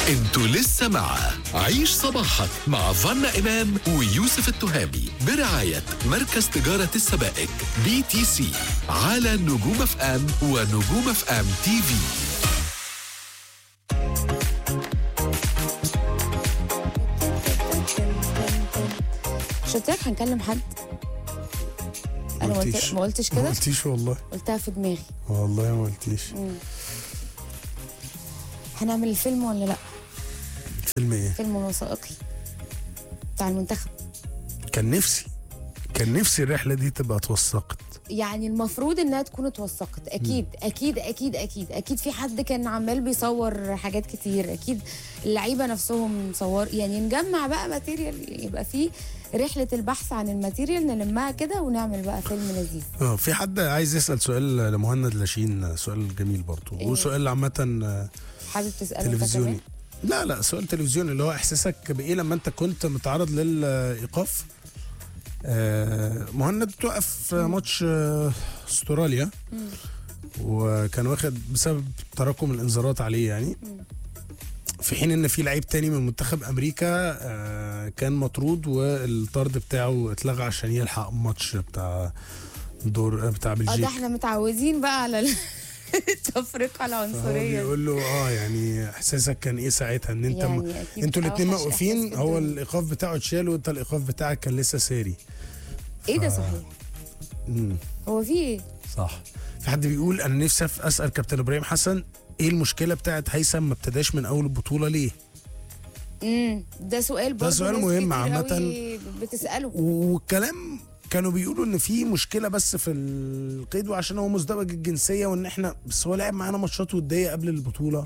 انتوا لسه مع عيش صباحك مع فنا إمام ويوسف التهامي برعاية مركز تجارة السبائك بي تي سي على نجوم اف ام ونجوم اف ام تي في مش قلت لك هنكلم حد انا قلت قلتيش. ما قلتش ما كده قلتيش والله قلتها في دماغي والله ما قلتيش هنعمل الفيلم ولا لا فيلم ايه فيلم وثائقي بتاع المنتخب كان نفسي كان نفسي الرحله دي تبقى اتوثقت يعني المفروض انها تكون اتوثقت اكيد اكيد اكيد اكيد اكيد في حد كان عمال بيصور حاجات كتير اكيد اللعيبه نفسهم صور يعني نجمع بقى ماتيريال يبقى في رحله البحث عن الماتيريال نلمها كده ونعمل بقى فيلم لذيذ اه في حد عايز يسال سؤال لمهند لاشين سؤال جميل برضه إيه؟ وسؤال عامه آه، حابب تساله انت تلفزيوني كمان لا لا سؤال تلفزيوني اللي هو احساسك بايه لما انت كنت متعرض للايقاف آه، مهند توقف في ماتش آه، استراليا وكان واخد بسبب تراكم الانذارات عليه يعني في حين ان في لعيب تاني من منتخب امريكا آه، كان مطرود والطرد بتاعه اتلغى عشان يلحق ماتش بتاع دور بتاع اه ده بلجيكا احنا متعودين بقى على ال- التفرقه فهو العنصريه دي. بيقول له اه يعني احساسك كان ايه ساعتها ان انت م... يعني أكيد انتوا الاثنين أوحش موقوفين إحساس في هو الدنيا. الايقاف بتاعه اتشال وانت الايقاف بتاعك كان لسه ساري ايه ده صحيح امم هو في ايه صح في حد بيقول انا نفسي أف- اسال كابتن ابراهيم حسن ايه المشكله بتاعت هيثم ما ابتداش من اول البطوله ليه امم ده سؤال برضه سؤال ناس مهم كتير عامة. قوي بتساله والكلام كانوا بيقولوا ان في مشكله بس في القيد وعشان هو مزدوج الجنسيه وان احنا بس هو لعب معانا ماتشات وديه قبل البطوله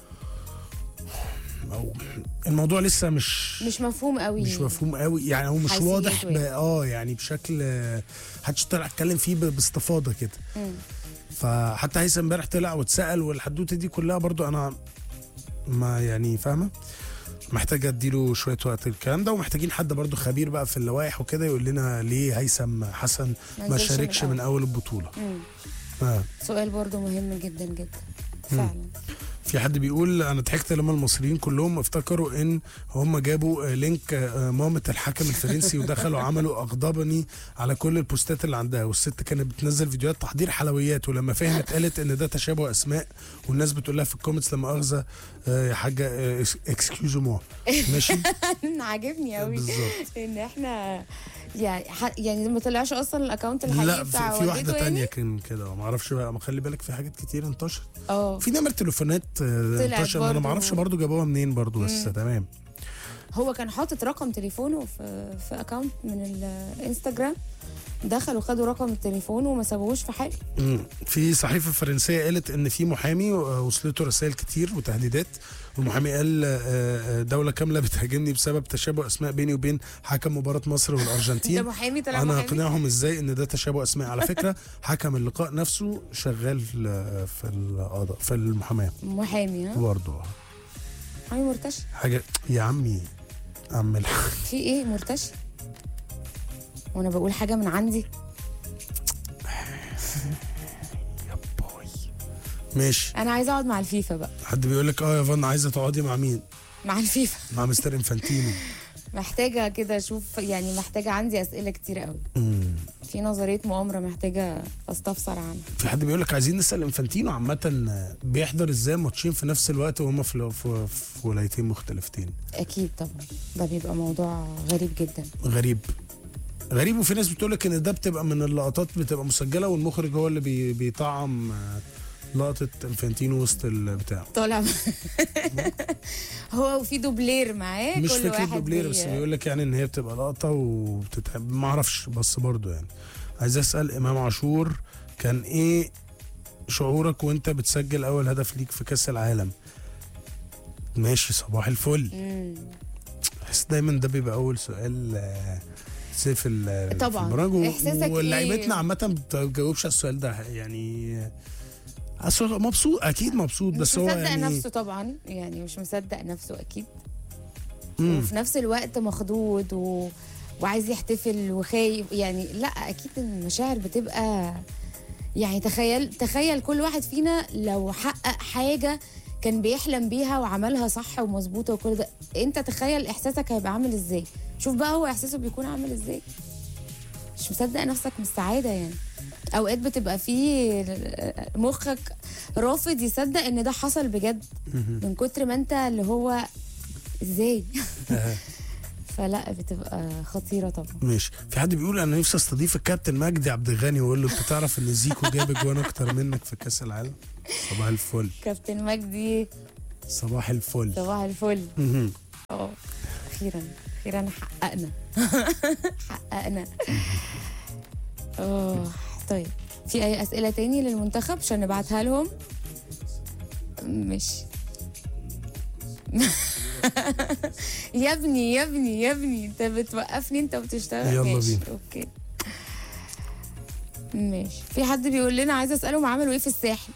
أو الموضوع لسه مش مش مفهوم قوي مش مفهوم قوي يعني هو مش حيثيته واضح ب... يعني. اه يعني بشكل آه، محدش طلع اتكلم فيه ب... باستفاضه كده مم. فحتى هيثم امبارح طلع واتسال والحدوته دي كلها برضو انا ما يعني فاهمه محتاج اديله شويه وقت الكلام ده ومحتاجين حد برضو خبير بقى في اللوائح وكده يقول لنا ليه هيثم حسن ما ما نزلش شاركش من من اول البطوله مم. آه. سؤال برضه مهم جدا جدا فعلا في حد بيقول انا ضحكت لما المصريين كلهم افتكروا ان هم جابوا آه، لينك آه، مامة الحكم الفرنسي ودخلوا عملوا اغضبني على كل البوستات اللي عندها والست كانت بتنزل فيديوهات تحضير حلويات ولما فهمت قالت ان ده تشابه اسماء والناس بتقول لها في الكومنتس لما اخذه آه، يا حاجه اكسكيوز موا ماشي عاجبني قوي بالظبط. ان احنا يعني ح... يعني ما طلعش اصلا الاكونت الحقيقي لا بتاع في, في واحده والدته تانية يعني كان كده ما اعرفش بقى ما خلي بالك في حاجات كتير انتشرت اه في نمر تليفونات آه، طلعت انتشر ما انا ما برضو. اعرفش برضو جابوها منين برضو بس تمام هو كان حاطط رقم تليفونه في في اكونت من الانستجرام دخلوا خدوا رقم التليفون وما سابوهوش في حاله مم. في صحيفة فرنسية قالت إن في محامي آه، وصلته رسائل كتير وتهديدات والمحامي قال آه، آه، دولة كاملة بتهاجمني بسبب تشابه أسماء بيني وبين حكم مباراة مصر ده والأرجنتين محامي طلع أنا محامي هقنعهم إزاي إن ده تشابه أسماء على فكرة حكم اللقاء نفسه شغال في ال- في القضاء في المحاماة محامي ها برضه محامي مرتشي حاجة يا عمي عم الحاج في ايه مرتشي وانا بقول حاجه من عندي يا باي ماشي انا عايزه اقعد مع الفيفا بقى حد بيقول لك اه يا فن عايزة تقعدي مع مين؟ مع الفيفا مع مستر انفانتينو محتاجه كده اشوف يعني محتاجه عندي اسئله كتير قوي مم. في نظريه مؤامره محتاجه استفسر عنها في حد بيقول لك عايزين نسال انفانتينو عامه بيحضر ازاي ماتشين في نفس الوقت وهم في في, في ولايتين مختلفتين اكيد طبعا ده بيبقى موضوع غريب جدا غريب غريب وفي ناس بتقول لك ان ده بتبقى من اللقطات بتبقى مسجله والمخرج هو اللي بي بيطعم آه، لقطه انفانتينو وسط البتاع طالع هو وفي دوبلير معاه مش كل فكره واحد دوبلير بي- بس بيقول لك يعني ان هي بتبقى لقطه وبتتعب ما اعرفش بس برضو يعني عايز اسال امام عاشور كان ايه شعورك وانت بتسجل اول هدف ليك في كاس العالم ماشي صباح الفل مم. بحس دايما ده بيبقى اول سؤال آه، سيف ال- طبعاً. في البرامج و- إحساسك إيه؟ ولعيبتنا عامه ما بتجاوبش على السؤال ده يعني أصل مبسوط اكيد مبسوط مش بس هو مصدق يعني نفسه طبعا يعني مش مصدق نفسه اكيد مم. وفي نفس الوقت مخضوض و... وعايز يحتفل وخايف يعني لا اكيد المشاعر بتبقى يعني تخيل تخيل كل واحد فينا لو حقق حاجه كان بيحلم بيها وعملها صح ومظبوطه وكل ده انت تخيل احساسك هيبقى عامل ازاي شوف بقى هو احساسه بيكون عامل ازاي مش مصدق نفسك من السعاده يعني اوقات بتبقى في مخك رافض يصدق ان ده حصل بجد من كتر ما انت اللي هو ازاي آه. فلا بتبقى خطيره طبعا ماشي في حد بيقول انا نفسي استضيف الكابتن مجدي عبد الغني واقول له انت تعرف ان زيكو جاب اجوان اكتر منك في كاس العالم صباح الفل كابتن مجدي صباح الفل صباح الفل مهم. اه اخيرا اخيرا حققنا حققنا اه طيب في اي اسئله تاني للمنتخب عشان نبعتها لهم مش يا ابني يا ابني يا ابني انت بتوقفني انت وبتشتغل يلا ماشي بينا. اوكي ماشي في حد بيقول لنا عايزه اسالهم عملوا ايه في الساحل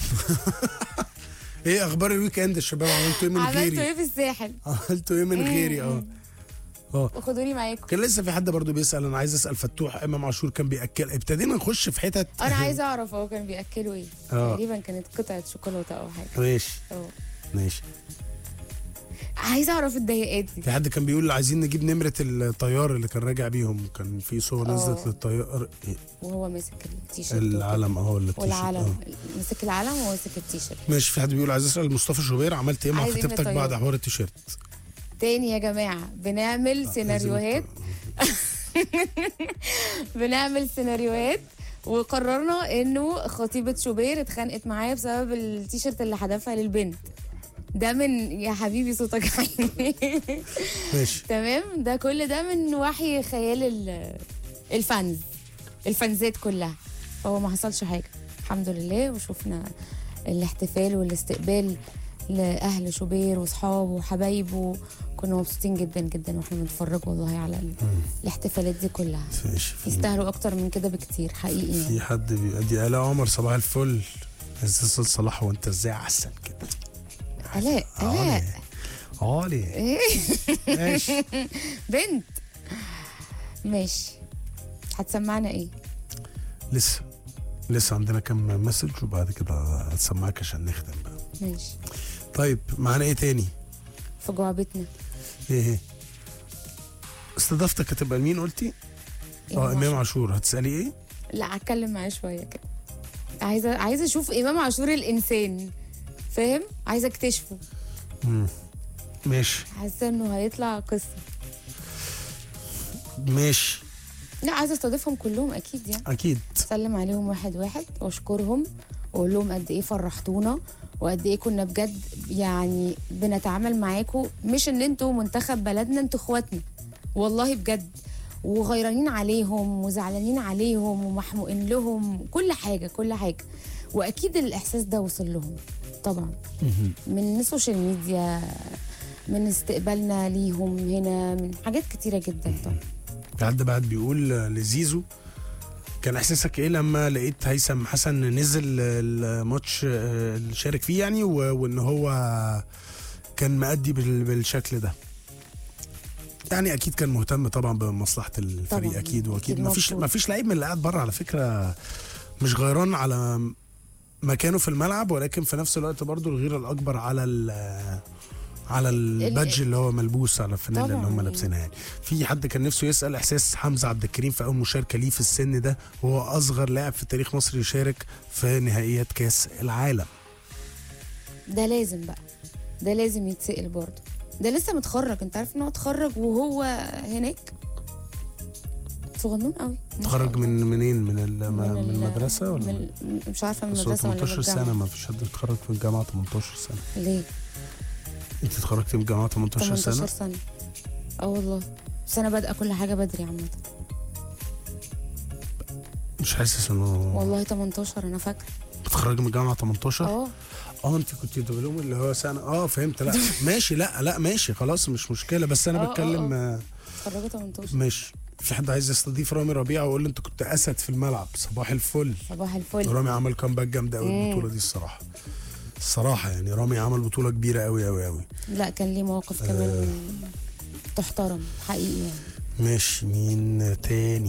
ايه اخبار الويك اند يا شباب عملتوا ايه من عملتوا غيري ايه في الساحل عملتوا ايه من غيري اه اه خدوني معاكم كان لسه في حد برضو بيسال انا عايز اسال فتوح امام عاشور كان بياكل ابتدينا نخش في حتت انا عايزه اعرف هو كان بياكلوا ايه اه. تقريبا كانت قطعه شوكولاته او حاجه ماشي اه ماشي عايزه اعرف الضيقات دي في حد كان بيقول عايزين نجيب نمره الطيار اللي كان راجع بيهم كان في صور نزلت اه. للطيار إيه، وهو ماسك التيشيرت العلم اهو اللي التيشيرت، والعلم اه. ماسك العلم وماسك التيشيرت ماشي في حد بيقول عايز اسال مصطفى شوبير عملت ايه مع عايز إيه من خطيبتك الطيار؟ بعد حوار التيشيرت تاني يا جماعه بنعمل سيناريوهات بنعمل سيناريوهات وقررنا انه خطيبه شوبير اتخانقت معايا بسبب التيشيرت اللي حدفها للبنت ده من يا حبيبي صوتك عالي ماشي تمام ده كل ده من وحي خيال ال- الفانز الفانزات كلها فهو ما حصلش حاجه الحمد لله وشفنا الاحتفال والاستقبال لاهل شوبير واصحابه وحبايبه كنا مبسوطين جدا جدا واحنا بنتفرج والله على ال- الاحتفالات دي كلها ماشي في يستاهلوا اكتر من كده بكتير حقيقي يعني. في حد بيدي آلاء عمر صباح الفل عزيز صلاح وانت ازاي عسل كده الاء الاء عالي ايه ماشي بنت ماشي هتسمعنا ايه لسه لسه عندنا كم مسج وبعد كده هتسمعك عشان نختم بقى ماشي طيب معانا ايه تاني في جعبتنا ايه ايه استضافتك هتبقى لمين قلتي إيه اه امام عاشور؟ عاشور هتسالي ايه لا هتكلم معاه شويه كده عايزه عايزه اشوف امام عاشور الانسان فاهم عايزه اكتشفه مم. ماشي حاسه انه هيطلع قصه ماشي لا عايزه استضيفهم كلهم اكيد يعني اكيد اسلم عليهم واحد واحد واشكرهم واقول لهم قد ايه فرحتونا وقد ايه كنا بجد يعني بنتعامل معاكم مش ان انتوا منتخب بلدنا انتوا اخواتنا والله بجد وغيرانين عليهم وزعلانين عليهم ومحموقين لهم كل حاجه كل حاجه واكيد الاحساس ده وصل لهم طبعا من السوشيال ميديا من استقبالنا ليهم هنا من حاجات كتيره جدا طبعا في حد بعد بيقول لزيزو كان احساسك ايه لما لقيت هيثم حسن نزل الماتش آه، اللي شارك فيه يعني و- وان هو كان مأدي بال- بالشكل ده يعني اكيد كان مهتم طبعا بمصلحه الفريق طبعاً، اكيد واكيد أكيد ما فيش مبسوط. ما فيش لعيب من اللي قاعد بره على فكره مش غيران على مكانه في الملعب ولكن في نفس الوقت برضو الغيره الاكبر على ال- على البادج اللي هو ملبوس على الفانيلا اللي طبعاً هم يعني. لابسينها يعني في حد كان نفسه يسال احساس حمزه عبد الكريم في اول مشاركه ليه في السن ده وهو اصغر لاعب في تاريخ مصر يشارك في نهائيات كاس العالم ده لازم بقى ده لازم يتسأل برضه ده لسه متخرج انت عارف ان هو اتخرج وهو هناك صغنون قوي ما شاء اتخرج الله. من منين من ال- من ال- المدرسه ولا من مش عارفه من بس هو المدرسه ولا من 18 سنه الجامعه ما فيش حد اتخرج في الجامعه 18 سنه ليه انت اتخرجتي من الجامعه 18 18 سنه سنه اه والله بس انا بادئه كل حاجه بدري عامه مش حاسس انه والله 18 انا فاكره اتخرج من الجامعه 18 اه اه انت كنت بتقولهم اللي هو سنه اه فهمت لا ماشي لا لا ماشي خلاص مش مشكله بس انا آه، آه، بتكلم آه اتخرجت 18 ماشي في حد عايز يستضيف رامي ربيعه ويقول له انت كنت اسد في الملعب صباح الفل صباح الفل رامي عمل كامباك جامده قوي مم. البطوله دي الصراحه الصراحه يعني رامي عمل بطوله كبيره قوي قوي قوي لا كان ليه مواقف كمان تحترم حقيقي يعني ماشي مين تاني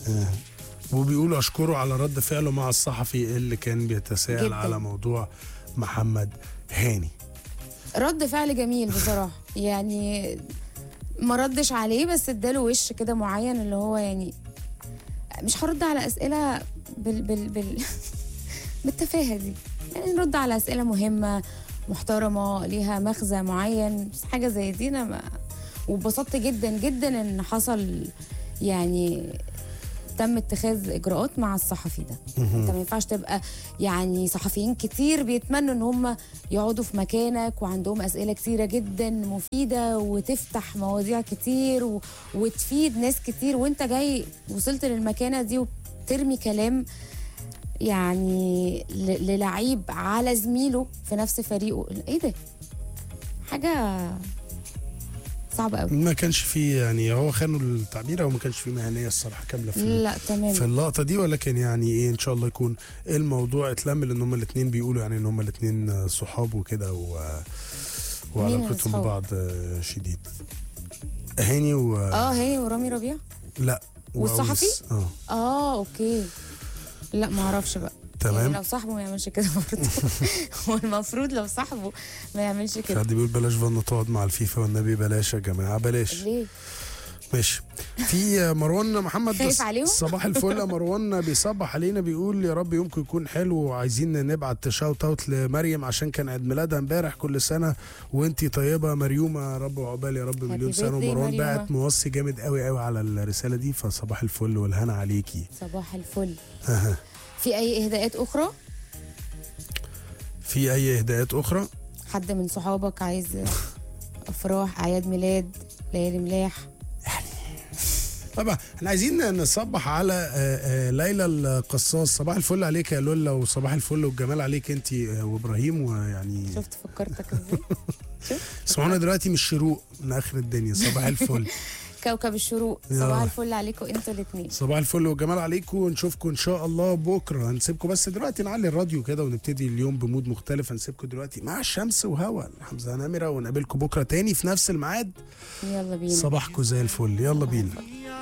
وبيقولوا اشكره على رد فعله مع الصحفي اللي كان بيتساءل جداً. على موضوع محمد هاني رد فعل جميل بصراحه يعني ما ردش عليه بس اداله وش كده معين اللي هو يعني مش هرد على اسئله بال بال بال بالتفاهه دي يعني نرد على اسئله مهمه محترمه ليها مغزى معين بس حاجه زي دي انا ما وبسطت جدا جدا ان حصل يعني تم اتخاذ اجراءات مع الصحفي ده انت ما ينفعش تبقى يعني صحفيين كتير بيتمنوا ان هم يقعدوا في مكانك وعندهم اسئله كتيره جدا مفيده وتفتح مواضيع كتير و... وتفيد ناس كتير وانت جاي وصلت للمكانه دي وبترمي كلام يعني ل... للعيب على زميله في نفس فريقه ايه ده حاجه صعبه قوي ما كانش فيه يعني هو خانوا التعبير او ما كانش فيه مهنيه الصراحه كامله في لا تمام في اللقطه دي ولكن يعني ايه ان شاء الله يكون الموضوع اتلم لان هما الاثنين بيقولوا يعني ان هما الاثنين صحاب وكده و وعلاقتهم الأصحاب؟ ببعض آه، شديد هاني و اه هي ورامي ربيع لا والصحفي؟ وأوس. اه اه اوكي لا ما اعرفش بقى يعني تمام لو صاحبه ما يعملش كده برضه هو المفروض لو صاحبه ما يعملش في كده حد بيقول بلاش فن تقعد مع الفيفا والنبي بلاش يا جماعه بلاش ليه ماشي في مروان محمد خايف عليهم؟ صباح الفل يا مروان بيصبح علينا بيقول يا رب يومكم يكون حلو وعايزين نبعت شاوت اوت لمريم عشان كان عيد ميلادها امبارح كل سنه وانتي طيبه مريومه يا رب وعقبال يا رب مليون سنه birthday ومروان مريومة. بعت موصي جامد قوي قوي على الرساله دي فصباح الفل والهنا عليكي صباح الفل في اي اهداءات اخرى في اي اهداءات اخرى حد من صحابك عايز افراح اعياد ميلاد ليالي ملاح طبعا احنا عايزين نصبح على آه، آه، ليلى القصاص صباح الفل عليك يا لولا وصباح الفل والجمال عليك انت وابراهيم ويعني شفت فكرتك ازاي اسمعونا دلوقتي من الشروق من اخر الدنيا صباح الفل كوكب الشروق يا. صباح الفل عليكم انتوا الاثنين صباح الفل والجمال عليكم ونشوفكم ان شاء الله بكره هنسيبكم بس دلوقتي نعلي الراديو كده ونبتدي اليوم بمود مختلف هنسيبكم دلوقتي مع الشمس وهوا حمزه نمره ونقابلكم بكره تاني في نفس الميعاد يلا بينا صباحكم زي الفل يلا بينا